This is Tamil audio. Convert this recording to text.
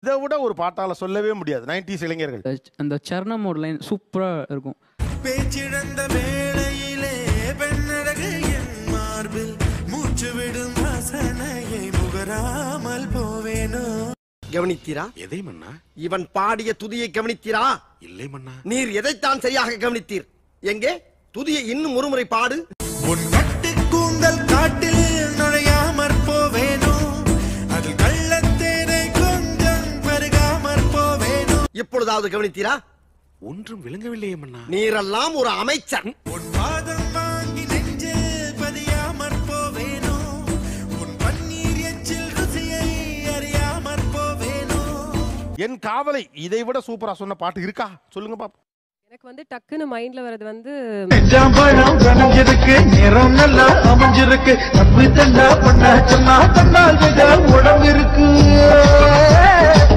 இதை விட ஒரு பாட்டால சொல்லவே முடியாது நைன்டிஸ் இளைஞர்கள் அந்த சரணம் ஒரு லைன் சூப்பராக இருக்கும் பேச்சிழந்த வேளையிலே பெண்ணழகு என் மார்பில் மூச்சு விடும் வாசனையை முகராமல் போவேனோ கவனித்தீரா எதை மன்னா இவன் பாடிய துதியை கவனித்தீரா இல்லை மன்னா நீர் எதைத்தான் சரியாக கவனித்தீர் எங்கே துதியை இன்னும் ஒருமுறை பாடு உன் கட்டு கூந்தல் காட்டில் நுழையாமற் போவேனோ அதில் கள்ளத்தேனை கொஞ்சம் பருகாமற் போவேனோ இப்பொழுதாவது கவனித்தீரா ஒன்றும் விளங்கவில்லையே மன்னா நீரெல்லாம் ஒரு அமைச்சர் உன் பாதம் வாங்கி நெஞ்சில் பதியாமற் போவேனோ உன் பன்னீர் எச்சில் ருசியை அறியாமற் போவேனோ என் காவலை இதை விட சூப்பரா சொன்ன பாட்டு இருக்கா சொல்லுங்க பாப்போம் எனக்கு வந்து டக்குன்னு மைண்ட்ல வர்றது வந்து பழம் கணிஞ்சிருக்கு நிறம் நல்லா அமைஞ்சிருக்கு தப்பு தண்டா பண்ண சொன்னா தன்னால் உடம்பு இருக்கு